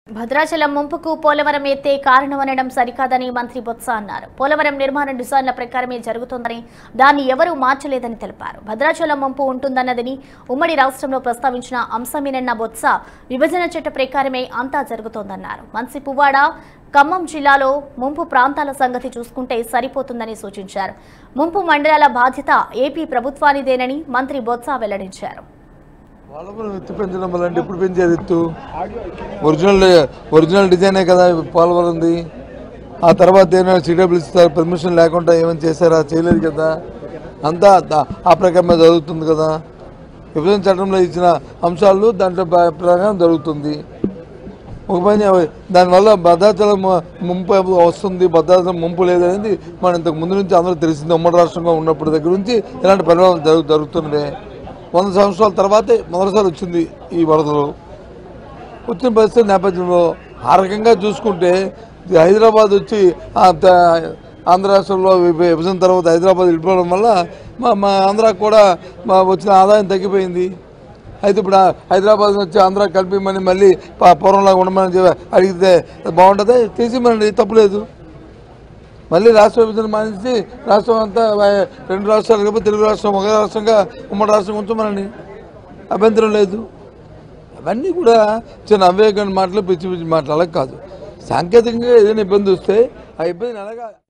భద్రాచలం ముంపుకు పోలవరం ఎత్తే కారణమనడం సరికాదని మంత్రి బొత్స అన్నారు పోలవరం నిర్మాణ డిజైన్ల ప్రకారమే జరుగుతోందని దాన్ని ఎవరూ మార్చలేదని తెలిపారు భద్రాచలం ముంపు ఉంటుందన్నదని ఉమ్మడి రాష్ట్రంలో ప్రస్తావించిన అంశమేనన్న బొత్స విభజన చట్ట ప్రకారమే అంతా జరుగుతోందన్నారు మంత్రి పువ్వాడ ఖమ్మం జిల్లాలో ముంపు ప్రాంతాల సంగతి చూసుకుంటే సరిపోతుందని సూచించారు ముంపు మండలాల బాధ్యత ఏపీ ప్రభుత్వానిదేనని మంత్రి బొత్స వెల్లడించారు పోలవరం ఎత్తు పెంచడం వల్ల అంటే ఎప్పుడు పెంచారు ఎత్తు ఒరిజినల్ ఒరిజినల్ డిజైనే కదా పోలవరంది ఆ తర్వాత ఏమైనా సిడబ్ల్యూసీ పర్మిషన్ లేకుండా ఏమైనా చేశారా చేయలేదు కదా అంతా దా- ఆ ప్రకారమే జరుగుతుంది కదా విభజన చట్టంలో ఇచ్చిన అంశాలు దాంట్లో ప్ర- ప్రకారం జరుగుతుంది ఒక పని దానివల్ల భద్రాచలం ముంపు వస్తుంది భద్రాచలం ముంపు లేదనేది మనం ఇంతకు ముందు నుంచి అందరూ తెలిసింది ఉమ్మడి రాష్ట్రంగా ఉన్నప్పటి దగ్గర నుంచి ఇలాంటి పరిణామాలు జరుగు జరుగుతున్నవే వంద సంవత్సరాల తర్వాతే మొదటిసారి వచ్చింది ఈ వరదలు వచ్చిన పరిస్థితి నేపథ్యంలో ఆ రకంగా చూసుకుంటే ఇది హైదరాబాద్ వచ్చి ఆ త- ఆంధ్ర రాష్ట్రంలో విభ- విభజన తర్వాత హైదరాబాద్ వెళ్ళిపోవడం వల్ల మా మా ఆంధ్రాకు కూడా మా వచ్చిన ఆదాయం తగ్గిపోయింది అయితే ఇప్పుడు ఆ హైదరాబాద్ నుంచి ఆంధ్ర కలిపిమని మళ్ళీ ప- పూర్వంలాగా ఉండమని చెప్పి అడిగితే బాగుంటుంది తీసిమనండి తప్పులేదు మళ్ళీ రాష్ట్ర విభజన మానేసి రాష్ట్రం అంతా వా- రెండు రాష్ట్రాలు కలిపి తెలుగు రాష్ట్రం ఒక రాష్ట్రంగా ఉమ్మడి రాష్ట్రం ఉంచమనండి అభ్యంతరం లేదు అవన్నీ కూడా చిన్న అవివేకమైన మాటలు పిచ్చి పిచ్చి మాటలు అలా కాదు సాంకేతికంగా ఏదైనా ఇబ్బంది వస్తే ఆ ఇబ్బందిని ఎలాగా